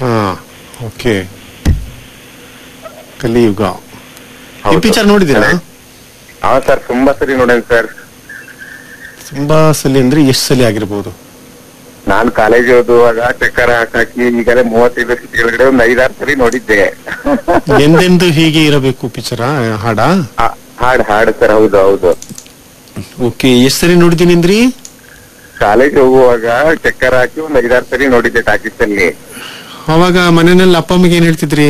ಹಾ ಓಕೆ ಕಲಿಯುಗ ಈ ಹೌದು. ಪಿಕ್ಚರ್ ನೋಡಿದ್ದೀರಾ ಹಾ ಸರ್ ತುಂಬಾ ಸರಿ ನೋಡೇನ್ ಸರ್ ತುಂಬಾ ಸಲಿ ಅಂದ್ರೆ ಎಷ್ಟು ಸಲಿ ಆಗಿರ್ಬೋದು ನಾನ್ ಕಾಲೇಜ್ ಓದುವಾಗ ಚಕ್ಕರ ಹಾಕಿ ಈಗಲೇ ಮೂವತ್ತೈದು ವರ್ಷ ಕೆಳಗಡೆ ಒಂದ್ ಐದಾರು ಸರಿ ನೋಡಿದ್ದೆ ಎಂದೆಂದು ಹೀಗೆ ಇರಬೇಕು ಪಿಕ್ಚರ ಹಾಡ ಆ, ಹಾಡ್ ಹಾಡು ಸರ್ ಹೌದು ಹೌದು ಓಕೆ ಎಷ್ಟು ಸರಿ ನೋಡಿದೀನಿ ಅಂದ್ರಿ ಕಾಲೇಜ್ ಹೋಗುವಾಗ ಚಕ್ಕರ್ ಹಾಕಿ ಒಂದ್ ಐದಾರು ಸರಿ ನೋಡಿದ್ದೆ ಟಾಕೀಸ್ ಅಲ್ಲಿ ಅವಾಗ ಮನೆಯಲ್ಲಿ ಅಪ್ಪ ಅಮ್ಮಗೆ ಏನ್ ಹೇಳ್ತಿದ್ರಿ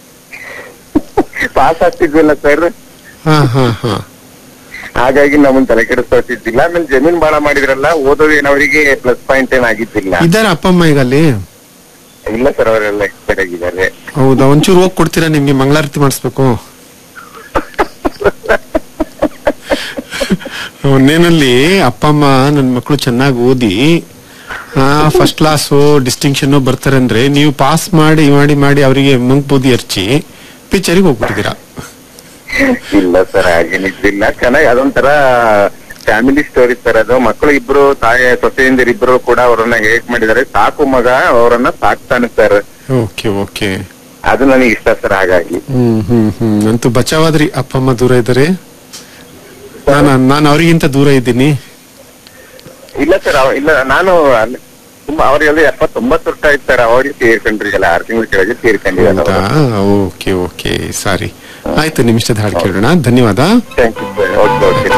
ಪಾಸ್ ಆಗ್ತಿದ್ವಲ್ಲ ಸರ್ ಹಾ ಹಾ ಹಾ ಹಾಗಾಗಿ ನಮ್ಮನ್ ತಲೆ ಕೆಡಿಸ್ಕೊಳ್ತಿದ್ದಿಲ್ಲ ಆಮೇಲೆ ಜಮೀನ್ ಬಾಳ ಮಾಡಿದ್ರಲ್ಲ ಓದೋದೇನು ಅವರಿಗೆ ಪ್ಲಸ್ ಪಾಯಿಂಟ್ ಏನ್ ಆಗಿದ್ದಿಲ್ಲ ಇದ್ದಾರ ಅಪ್ಪ ಅಮ್ಮ ಈಗ ಅಲ್ಲಿ ಇಲ್ಲ ಸರ್ ಅವರೆಲ್ಲ ಎಕ್ಸ್ಪೈರ್ ಆಗಿದ್ದಾರೆ ಹೌದಾ ಒಂಚೂರು ಹೋಗಿ ಕೊಡ್ತೀರಾ ನಿಮ್ಗೆ ಮಂಗಳಾರತಿ ಮಾಡಿಸ್ಬೇಕು ಒಂದೇನಲ್ಲಿ ಅಪ್ಪ ಅಮ್ಮ ನನ್ನ ಮಕ್ಕಳು ಚೆನ್ನಾಗಿ ಓದಿ ಫಸ್ಟ್ ಕ್ಲಾಸು ಡಿಸ್ಟಿಂಕ್ಷನ್ ಬರ್ತಾರೆ ಅಂದ್ರೆ ನೀವು ಪಾಸ್ ಮಾಡಿ ಮಾಡಿ ಮಾಡಿ ಅವರಿಗೆ ಮುಂಗ್ ಬೂದಿ ಹರ್ಚಿ ಪಿಕ್ಚರಿಗೆ ಹೋಗ್ಬಿಟ್ಟಿದ್ದೀರಾ ಇಲ್ಲ ಸರ್ ಹಾಗೇನಿದ್ದಿಲ್ಲ ಚೆನ್ನಾಗಿ ಅದೊಂಥರ ಫ್ಯಾಮಿಲಿ ಸ್ಟೋರಿ ಸರ್ ಅದು ಮಕ್ಕಳು ಇಬ್ರು ತಾಯಿ ಸೊಸೆಯಂದಿರು ಇಬ್ರು ಕೂಡ ಅವರನ್ನ ಹೇಗ್ ಮಾಡಿದ್ದಾರೆ ಸಾಕು ಮಗ ಅವರನ್ನ ಸಾಕ್ತಾನೆ ಸರ್ ಓಕೆ ಓಕೆ ಅದು ನನಗೆ ಇಷ್ಟ ಸರ್ ಹಾಗಾಗಿ ಹ್ಮ್ ಹ್ಮ್ ಹ್ಮ್ ಅಂತೂ ಬಚಾವಾದ್ರಿ ಅಪ್ಪ ಅಮ್ಮ ದೂರ ಇದ್ದಾರೆ ನಾನು ನಾನು ಅವರಿಗಿಂತ ದೂರ ಇದ್ದೀನಿ ಇಲ್ಲ ಸರ್ ಇಲ್ಲ ನಾನು ಅಲ್ಲಿ ತುಂಬಾ ಅವ್ರಿಗೆಲ್ಲ ಎಪ್ಪತ್ತೊಂಬತ್ತು ವರ್ಷ ಆಯ್ತು ಸರ್ ಅವ್ರಿಗೆ ತೀರ್ಕೊಂಡ್ರಿಗಲ್ಲ ಆರು ತಿಂಗಳ ಕೆಳಗೆ ತೀರ್ಕೊಂಡಿದ್ದಾರೆ ಹೌದಾ ಓಕೆ ಓಕೆ ಸಾರಿ ಆಯ್ತು ನಿಮಿಷದ ಹಾಡು ಕೇಳೋಣ ಧನ್ಯವಾದ thank you sir okay okay